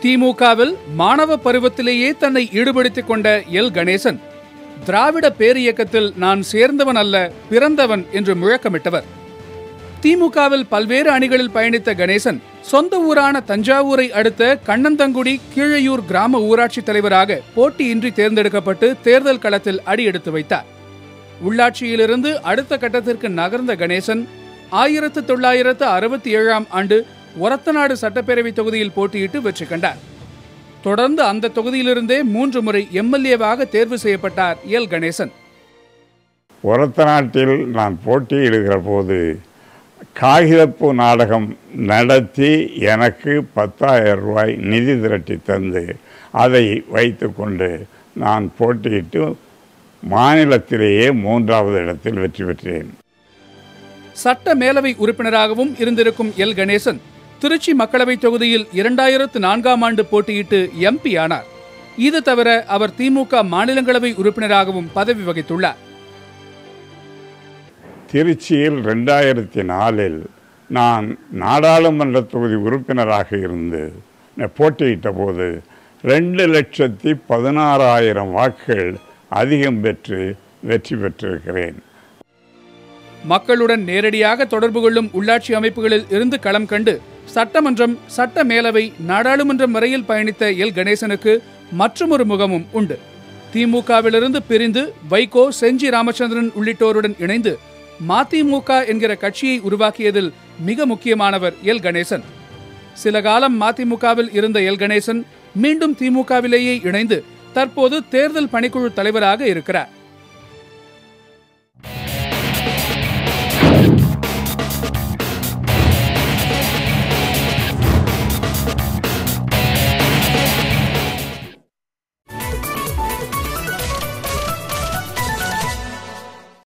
திமுகவில் மாணவ பருவத்திலேயே தன்னை ஈடுபடுத்திக் கொண்ட எல் கணேசன் திராவிட பேரியக்கத்தில் நான் சேர்ந்தவன் அல்ல பிறந்தவன் என்று முழக்கமிட்டவர் திமுகவில் பல்வேறு அணிகளில் பயணித்த கணேசன் சொந்த ஊரான தஞ்சாவூரை அடுத்த கண்ணந்தங்குடி கீழையூர் கிராம ஊராட்சி தலைவராக போட்டியின்றி தேர்ந்தெடுக்கப்பட்டு தேர்தல் களத்தில் அடியெடுத்து வைத்தார் உள்ளாட்சியிலிருந்து அடுத்த கட்டத்திற்கு நகர்ந்த கணேசன் ஆயிரத்து தொள்ளாயிரத்து அறுபத்தி ஏழாம் ஆண்டு ஒரத்தநாடு சட்டப்பேரவை தொகுதியில் போட்டியிட்டு வெற்றி கண்டார் தொடர்ந்து அந்த தொகுதியிலிருந்தே மூன்று முறை எம்எல்ஏவாக தேர்வு செய்யப்பட்டார் எல் கணேசன் உரத்த நாட்டில் நான் போட்டியிடுகிற போது காகிதப்பூ நாடகம் நடத்தி எனக்கு பத்தாயிரம் ரூபாய் நிதி திரட்டி தந்து அதை வைத்துக்கொண்டு நான் போட்டியிட்டு மாநிலத்திலேயே மூன்றாவது இடத்தில் வெற்றி பெற்றேன் சட்ட மேலவை உறுப்பினராகவும் இருந்திருக்கும் எல் கணேசன் திருச்சி மக்களவை தொகுதியில் இரண்டாயிரத்து நான்காம் ஆண்டு போட்டியிட்டு எம்பி ஆனார் இது தவிர அவர் திமுக மாநிலங்களவை உறுப்பினராகவும் பதவி வகித்துள்ளார் திருச்சியில் ரெண்டாயிரத்தி நாலில் நான் நாடாளுமன்ற தொகுதி உறுப்பினராக இருந்து போட்டியிட்ட போது ரெண்டு லட்சத்தி பதினாறாயிரம் வாக்குகள் அதிகம் பெற்று வெற்றி பெற்றிருக்கிறேன் மக்களுடன் நேரடியாக தொடர்பு கொள்ளும் உள்ளாட்சி அமைப்புகளில் இருந்து களம் கண்டு சட்டமன்றம் சட்ட மேலவை நாடாளுமன்றம் வரையில் பயணித்த எல் கணேசனுக்கு மற்றொரு முகமும் உண்டு திமுகவிலிருந்து பிரிந்து வைகோ செஞ்சி ராமச்சந்திரன் உள்ளிட்டோருடன் இணைந்து மதிமுக என்கிற கட்சியை உருவாக்கியதில் மிக முக்கியமானவர் எல் கணேசன் சில காலம் மதிமுகவில் இருந்த எல் கணேசன் மீண்டும் திமுகவிலேயே இணைந்து தற்போது தேர்தல் பணிக்குழு தலைவராக இருக்கிறார்